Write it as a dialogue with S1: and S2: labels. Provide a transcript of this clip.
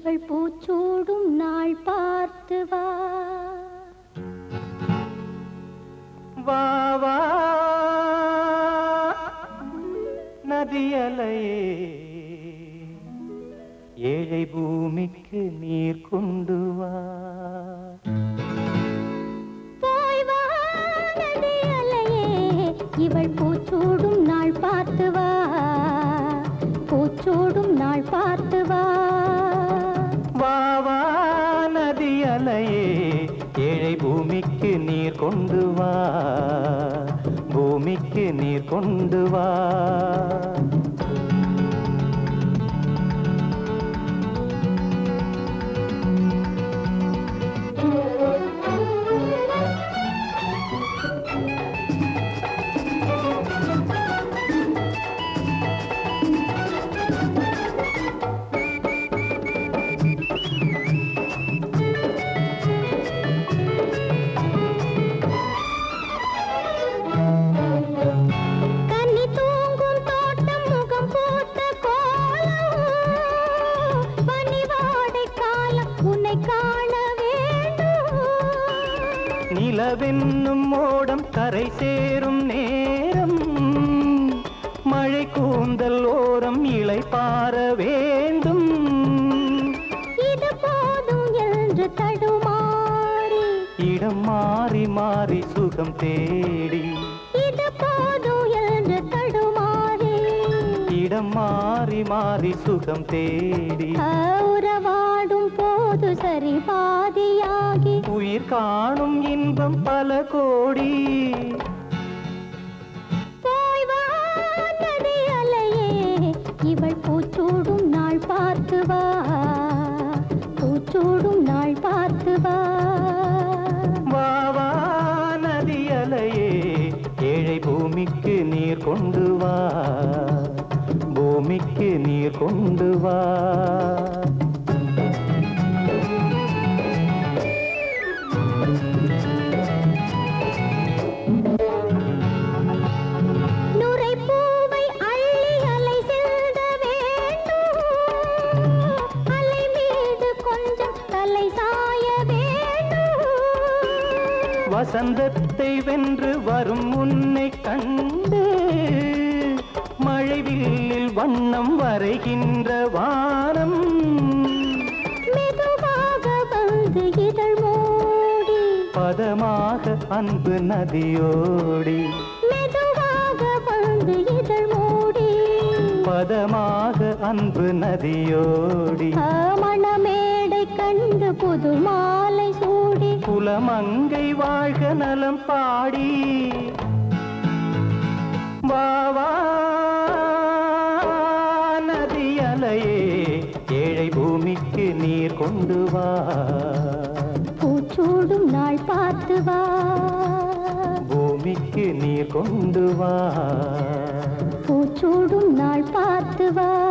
S1: இவள் பூச்சூடும் நாள் பார்த்து வா
S2: வா வா நதியலையே ஏழை பூமிக்கு நீர் கொண்டு வா
S1: போய் வா நதி அலையே இவள் பூச்சூடும் நாள் பார்த்து வா பூச்சூடும் நாள் பார்த்து வா
S2: வா வா நதியலையே ஏழை பூமிக்கு நீர் கொண்டு வா பூமிக்கு நீர் கொண்டு வா
S1: கன்னி தூங்கும் தோட்டம் முகம் பூத்த கோலம் பனிவாடை காலம் உன்னை காண வேண்டும்
S2: நிலவென்னும் மோடம் கரை சேரும் நேரம் மழை கூந்தல் ஓரம் இலை பார வேண்டும்
S1: இது போதும் என்று தடுமாறி
S2: இடம் மாறி மாறி சுகம் தேடி
S1: இது போதும் என்று தடுமாறி
S2: இடம் மாறி மாறி சுகம் தேடி
S1: உறவாடும் போது சரி பாதியாகி
S2: உயிர் காணும் இன்பம் பல கோடி
S1: போய் வா நதி அலையே இவள் பூச்சூடும் நாள் பார்த்து வா பூச்சூடும் நாள் பார்த்து வா
S2: வா வா நதியலையே ஏழை பூமிக்கு நீர் கொண்டு வா பூமிக்கு நீர் கொண்டு வா
S1: நுரை பூவை அள்ளி அலை செல்ல வேண்டும் அலை மீது கொஞ்சம் தலை சாய வேண்டும்
S2: வசந்தத்தை வென்று வரும் உன்னை கண்டு மழைவில்லில் வண்ணம் வரைகின்ற வானம்
S1: மெதுவாக வந்து இதழ் மூடி
S2: பதமாக அன்பு நதியோடி
S1: மெதுவாக வந்து இதழ் மூடி
S2: பதமாக அன்பு நதியோடி
S1: மணமேடை கண்டு புது மாலை சூடி
S2: குலமங்கை வாழ்க நலம் பாடி வா வா நதியலையே ஏழை பூமிக்கு நீர் கொண்டு வா
S1: பூச்சூடும் நாள் பார்த்து வா
S2: பூமிக்கு நீர் கொண்டு வா
S1: பூச்சூடும் நாள் பார்த்து வா